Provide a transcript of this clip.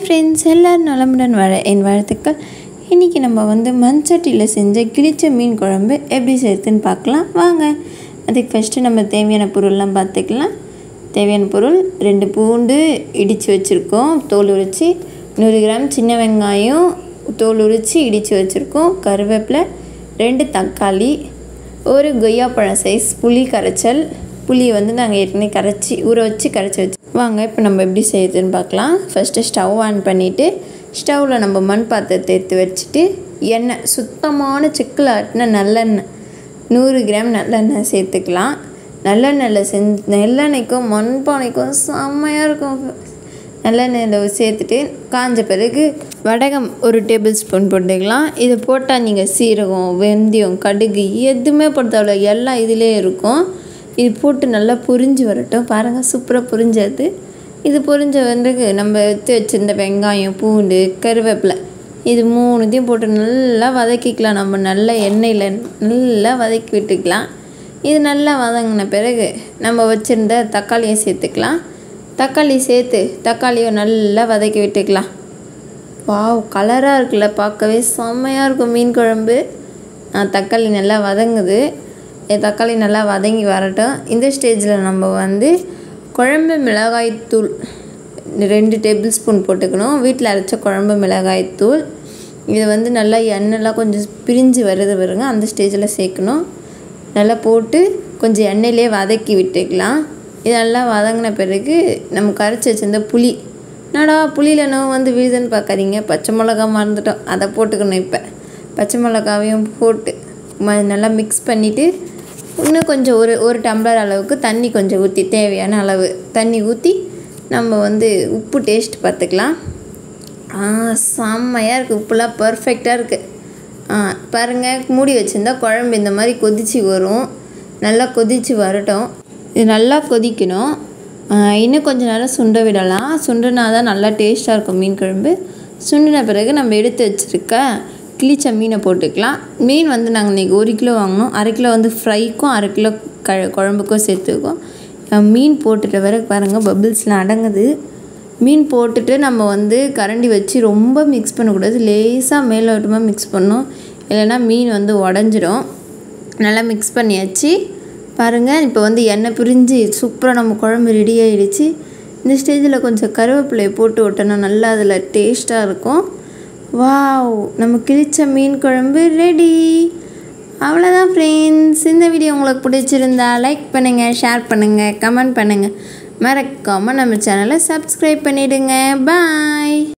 friends எல்லோரும் நலமுடன் வாழ என் வாழ்த்துக்கள் இன்றைக்கி நம்ம வந்து மண் சட்டியில் செஞ்ச கிழிச்ச மீன் குழம்பு எப்படி செய்யுதுன்னு பார்க்கலாம் வாங்க அதுக்கு ஃபஸ்ட்டு நம்ம தேவையான பொருள்லாம் பார்த்துக்கலாம் தேவையான பொருள் ரெண்டு பூண்டு இடித்து வச்சுருக்கோம் தோல் உரித்து நூறு கிராம் சின்ன வெங்காயம் தோல் உரித்து இடித்து வச்சுருக்கோம் கருவேப்பிலை ரெண்டு தக்காளி ஒரு கொய்யாப்பழம் சைஸ் புளி கரைச்சல் புளியை வந்து நாங்கள் ஏற்கனவே கரைச்சி ஊற வச்சு கரைச்சி வச்சு வாங்க இப்போ நம்ம எப்படி செய்யுதுன்னு பார்க்கலாம் ஃபஸ்ட்டு ஸ்டவ் ஆன் பண்ணிவிட்டு ஸ்டவ்வில் நம்ம மண் பாத்திரத்தை எடுத்து வச்சுட்டு எண்ணெய் சுத்தமான செக்கில் ஆட்டின நல்லெண்ணெய் நூறு கிராம் நல்லெண்ணெய் சேர்த்துக்கலாம் நல்லெண்ணெயில் செஞ் நல்லெண்ணெய்க்கும் மண்பானைக்கும் செம்மையாக இருக்கும் நல்லெண்ணெயில் சேர்த்துட்டு காஞ்ச பிறகு வடகம் ஒரு டேபிள் ஸ்பூன் போட்டுக்கலாம் இதை போட்டால் நீங்கள் சீரகம் வெந்தயம் கடுகு எதுவுமே போட தேவையில்ல எல்லாம் இதிலே இருக்கும் இது போட்டு நல்லா புரிஞ்சு வரட்டும் பாருங்கள் சூப்பராக புரிஞ்சது இது புரிஞ்ச பிறகு நம்ம எடுத்து வச்சுருந்த வெங்காயம் பூண்டு கருவேப்பிலை இது மூணுத்தையும் போட்டு நல்லா வதக்கிக்கலாம் நம்ம நல்ல எண்ணெயில் நல்லா வதக்கி விட்டுக்கலாம் இது நல்லா வதங்கின பிறகு நம்ம வச்சுருந்த தக்காளியை சேர்த்துக்கலாம் தக்காளி சேர்த்து தக்காளியை நல்லா வதக்கி விட்டுக்கலாம் வாவ் கலராக இருக்குல்ல பார்க்கவே செம்மையாக இருக்கும் மீன் குழம்பு தக்காளி நல்லா வதங்குது தக்காளி நல்லா வதங்கி வரட்டும் இந்த ஸ்டேஜில் நம்ம வந்து குழம்பு மிளகாய்த்தூள் ரெண்டு டேபிள் ஸ்பூன் போட்டுக்கணும் வீட்டில் அரைச்ச குழம்பு மிளகாய்த்தூள் இது வந்து நல்லா எண்ணெய்லாம் கொஞ்சம் பிரிஞ்சு வருது வருங்க அந்த ஸ்டேஜில் சேர்க்கணும் நல்லா போட்டு கொஞ்சம் எண்ணெயிலே வதக்கி விட்டுக்கலாம் இது நல்லா வதங்கின பிறகு நம்ம கரைச்சி வச்சிருந்த புளி என்னடா புளியில் நோவு வந்து விழுதுன்னு பார்க்காதீங்க பச்சை மிளகா மறந்துட்டோம் அதை போட்டுக்கணும் இப்போ பச்சை மிளகாவையும் போட்டு ம நல்லா மிக்ஸ் பண்ணிவிட்டு இன்னும் கொஞ்சம் ஒரு ஒரு டம்ளர் அளவுக்கு தண்ணி கொஞ்சம் ஊற்றி தேவையான அளவு தண்ணி ஊற்றி நம்ம வந்து உப்பு டேஸ்ட் பார்த்துக்கலாம் செம்மையாக இருக்குது உப்புலாம் பர்ஃபெக்டாக இருக்குது பாருங்கள் மூடி வச்சுருந்தா குழம்பு இந்த மாதிரி கொதித்து வரும் நல்லா கொதித்து வரட்டும் இது நல்லா கொதிக்கணும் இன்னும் கொஞ்சம் நேரம் சுண்ட விடலாம் சுண்டுனா தான் நல்லா டேஸ்ட்டாக இருக்கும் மீன் குழம்பு சுண்டின பிறகு நம்ம எடுத்து வச்சுருக்க கிளிச்ச மீனை போட்டுக்கலாம் மீன் வந்து நாங்கள் இன்றைக்கி ஒரு கிலோ வாங்கினோம் அரை கிலோ வந்து ஃப்ரைக்கும் அரை கிலோ க குழம்புக்கும் சேர்த்துக்கோம் மீன் போட்டுட்ட பிறகு பாருங்கள் பபிள்ஸ்லாம் அடங்குது மீன் போட்டுட்டு நம்ம வந்து கரண்டி வச்சு ரொம்ப மிக்ஸ் பண்ணக்கூடாது லேசாக மேலோட்டமாக மிக்ஸ் பண்ணணும் இல்லைன்னா மீன் வந்து உடஞ்சிரும் நல்லா மிக்ஸ் பண்ணியாச்சு பாருங்கள் இப்போ வந்து எண்ணெய் பிரிஞ்சு சூப்பராக நம்ம குழம்பு ரெடி ஆகிடுச்சு இந்த ஸ்டேஜில் கொஞ்சம் கருவேப்பிலையை போட்டு விட்டோன்னா நல்லா அதில் டேஸ்ட்டாக இருக்கும் வாவ் நம்ம கிழிச்ச மீன் குழம்பு ரெடி அவ்வளோதான் ஃப்ரெண்ட்ஸ் இந்த வீடியோ உங்களுக்கு பிடிச்சிருந்தா லைக் பண்ணுங்கள் ஷேர் பண்ணுங்கள் கமெண்ட் பண்ணுங்கள் மறக்காமல் நம்ம சேனலை சப்ஸ்கிரைப் பண்ணிவிடுங்க பாய்